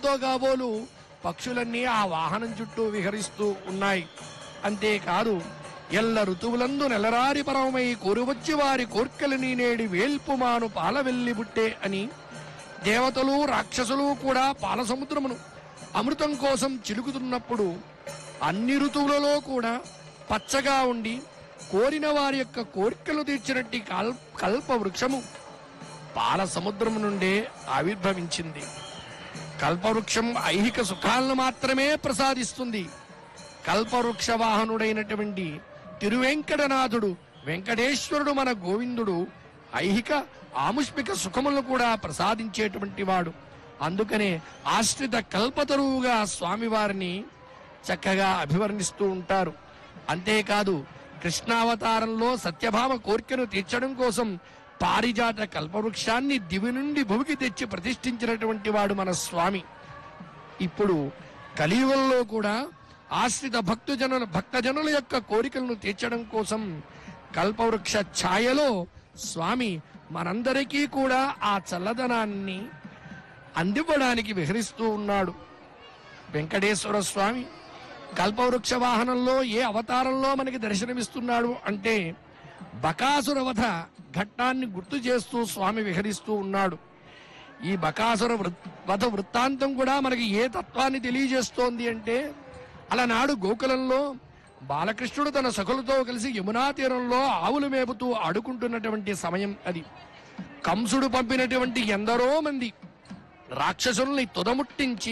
కలరవంతో కాబోలు పక్షులన్నీ ఆ వాహనం చుట్టూ విహరిస్తూ ఉన్నాయి అంతేకాదు ఎల్ల ఋతువులందు నెలరారి పరమమై కోరువచ్చి వారి కోర్కెలని నేడి వేల్పుమాను పాలవెల్లి బుట్టే అని దేవతలు రాక్షసులు కూడా పాల సముద్రమును అమృతం కోసం చిలుకుతున్నప్పుడు అన్ని ఋతువులలో కూడా పచ్చగా ఉండి కోరిన వారి యొక్క కోరికలు తీర్చినట్టి కల్ కల్ప వృక్షము పాల సముద్రం నుండే ఆవిర్భవించింది కల్పవృక్షం ఐహిక సుఖాలను మాత్రమే ప్రసాదిస్తుంది కల్పవృక్ష వాహనుడైనటువంటి తిరువెంకటనాథుడు వెంకటేశ్వరుడు మన గోవిందుడు ఐహిక ఆముష్మిక సుఖములను కూడా ప్రసాదించేటువంటి వాడు అందుకనే ఆశ్రిత కల్పతరువుగా స్వామివారిని చక్కగా అభివర్ణిస్తూ ఉంటారు అంతేకాదు కృష్ణావతారంలో సత్యభామ కోరికను తీర్చడం కోసం పారిజాత కల్పవృక్షాన్ని దివి నుండి భూమికి తెచ్చి ప్రతిష్ఠించినటువంటి వాడు మన స్వామి ఇప్పుడు కలియుగంలో కూడా ఆశ్రిత భక్తుజనుల భక్తజనుల యొక్క కోరికలను తీర్చడం కోసం కల్పవృక్ష ఛాయలో స్వామి మనందరికీ కూడా ఆ చల్లదనాన్ని అందివ్వడానికి విహరిస్తూ ఉన్నాడు వెంకటేశ్వర స్వామి కల్పవృక్ష వాహనంలో ఏ అవతారంలో మనకి దర్శనమిస్తున్నాడు అంటే బకాసుర వధ ఘట్టాన్ని గుర్తు చేస్తూ స్వామి విహరిస్తూ ఉన్నాడు ఈ బకాసుర వృత్- వధ వృత్తాంతం కూడా మనకి ఏ తత్వాన్ని తెలియజేస్తోంది అంటే అలనాడు గోకులంలో బాలకృష్ణుడు తన సఖులతో కలిసి యమునా తీరంలో ఆవులు మేపుతూ ఆడుకుంటున్నటువంటి సమయం అది కంసుడు పంపినటువంటి ఎందరో మంది రాక్షసుల్ని తుదముట్టించి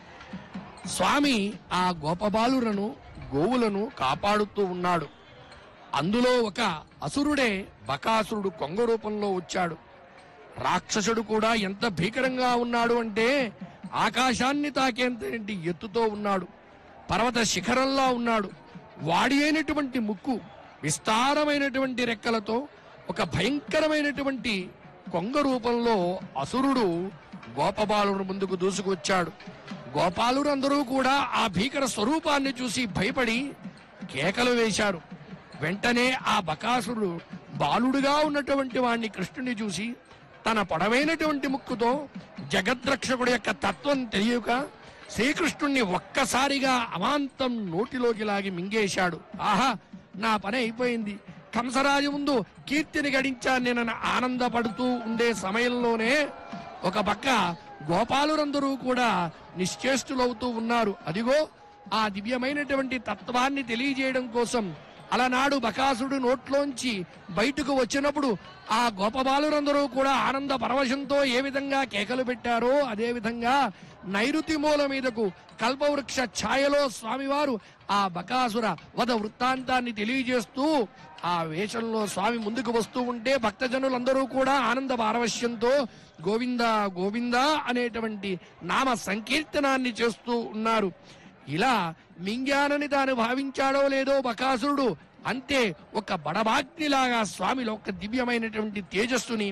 స్వామి ఆ గోపబాలులను గోవులను కాపాడుతూ ఉన్నాడు అందులో ఒక అసురుడే బకాసురుడు కొంగ రూపంలో వచ్చాడు రాక్షసుడు కూడా ఎంత భీకరంగా ఉన్నాడు అంటే ఆకాశాన్ని తాకేంత ఎత్తుతో ఉన్నాడు పర్వత శిఖరంలా ఉన్నాడు వాడి అయినటువంటి ముక్కు విస్తారమైనటువంటి రెక్కలతో ఒక భయంకరమైనటువంటి కొంగ రూపంలో అసురుడు గోపబాలుని ముందుకు దూసుకొచ్చాడు గోపాలురందరూ కూడా ఆ భీకర స్వరూపాన్ని చూసి భయపడి కేకలు వేశారు వెంటనే ఆ బకాసురుడు బాలుడుగా ఉన్నటువంటి వాణ్ణి కృష్ణుని చూసి తన పొడవైనటువంటి ముక్కుతో జగద్రక్షకుడి యొక్క తత్వం తెలియక శ్రీకృష్ణుణ్ణి ఒక్కసారిగా అమాంతం నోటిలోకి లాగి మింగేశాడు ఆహా నా పని అయిపోయింది కంసరాజు ముందు కీర్తిని గడించాను నేను ఆనందపడుతూ ఉండే సమయంలోనే ఒక పక్క గోపాలురందరూ కూడా నిశ్చేష్టులవుతూ ఉన్నారు అదిగో ఆ దివ్యమైనటువంటి తత్వాన్ని తెలియజేయడం కోసం అలనాడు బకాసుడు నోట్లోంచి బయటకు వచ్చినప్పుడు ఆ గోపబాలురందరూ కూడా ఆనంద పరవశంతో ఏ విధంగా కేకలు పెట్టారో అదే విధంగా నైరుతి మూల మీదకు కల్పవృక్ష ఛాయలో స్వామివారు ఆ బకాసుర వద వృత్తాంతాన్ని తెలియజేస్తూ ఆ వేషంలో స్వామి ముందుకు వస్తూ ఉంటే భక్తజనులందరూ కూడా ఆనంద పారవశ్యంతో గోవింద గోవింద అనేటువంటి నామ సంకీర్తనాన్ని చేస్తూ ఉన్నారు ఇలా మింగానని తాను భావించాడో లేదో బకాసురుడు అంతే ఒక బడబాగ్నిలాగా స్వామిలో ఒక దివ్యమైనటువంటి తేజస్సుని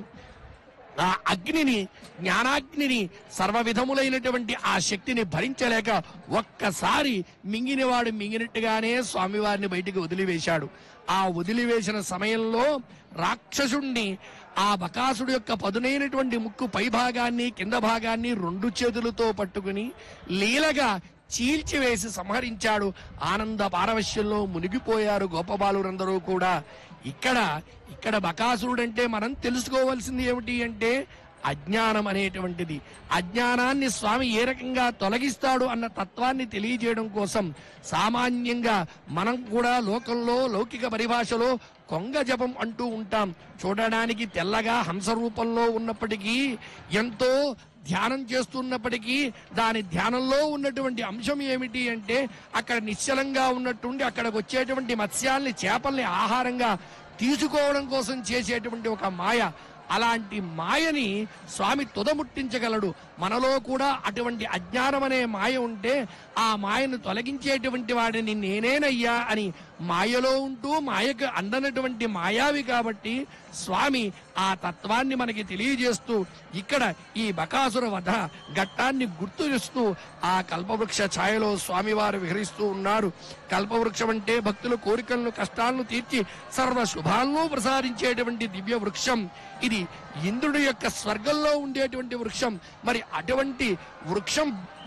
ఆ అగ్నిని జ్ఞానాగ్నిని సర్వ విధములైనటువంటి ఆ శక్తిని భరించలేక ఒక్కసారి మింగినవాడు మింగినట్టుగానే స్వామివారిని బయటికి వదిలివేశాడు ఆ వదిలివేసిన సమయంలో రాక్షసుణ్ణి ఆ బకాసుడు యొక్క పదునైనటువంటి ముక్కు పై భాగాన్ని కింద భాగాన్ని రెండు చేతులతో పట్టుకుని లీలగా చీల్చివేసి సంహరించాడు ఆనంద పారవశ్యంలో మునిగిపోయారు గోపబాలురందరూ కూడా ఇక్కడ ఇక్కడ బకాసురుడంటే మనం తెలుసుకోవాల్సింది ఏమిటి అంటే అజ్ఞానం అనేటువంటిది అజ్ఞానాన్ని స్వామి ఏ రకంగా తొలగిస్తాడు అన్న తత్వాన్ని తెలియజేయడం కోసం సామాన్యంగా మనం కూడా లోకంలో లౌకిక పరిభాషలో కొంగ జపం అంటూ ఉంటాం చూడడానికి తెల్లగా హంస రూపంలో ఉన్నప్పటికీ ఎంతో ధ్యానం చేస్తున్నప్పటికీ దాని ధ్యానంలో ఉన్నటువంటి అంశం ఏమిటి అంటే అక్కడ నిశ్చలంగా ఉన్నట్టుండి అక్కడికి వచ్చేటువంటి మత్స్యాల్ని చేపల్ని ఆహారంగా తీసుకోవడం కోసం చేసేటువంటి ఒక మాయ అలాంటి మాయని స్వామి తుదముట్టించగలడు మనలో కూడా అటువంటి అజ్ఞానం అనే మాయ ఉంటే ఆ మాయను తొలగించేటువంటి వాడిని నేనేనయ్యా అని మాయలో ఉంటూ మాయకు అందనటువంటి మాయావి కాబట్టి స్వామి ఆ తత్వాన్ని మనకి తెలియజేస్తూ ఇక్కడ ఈ బకాసుర వధ ఘట్టాన్ని గుర్తు చేస్తూ ఆ కల్పవృక్ష ఛాయలో స్వామివారు విహరిస్తూ ఉన్నారు కల్పవృక్షం అంటే భక్తుల కోరికలను కష్టాలను తీర్చి సర్వ శుభాలను ప్రసాదించేటువంటి దివ్య వృక్షం ఇది ఇంద్రుడి యొక్క స్వర్గంలో ఉండేటువంటి వృక్షం మరి అటువంటి వృక్షం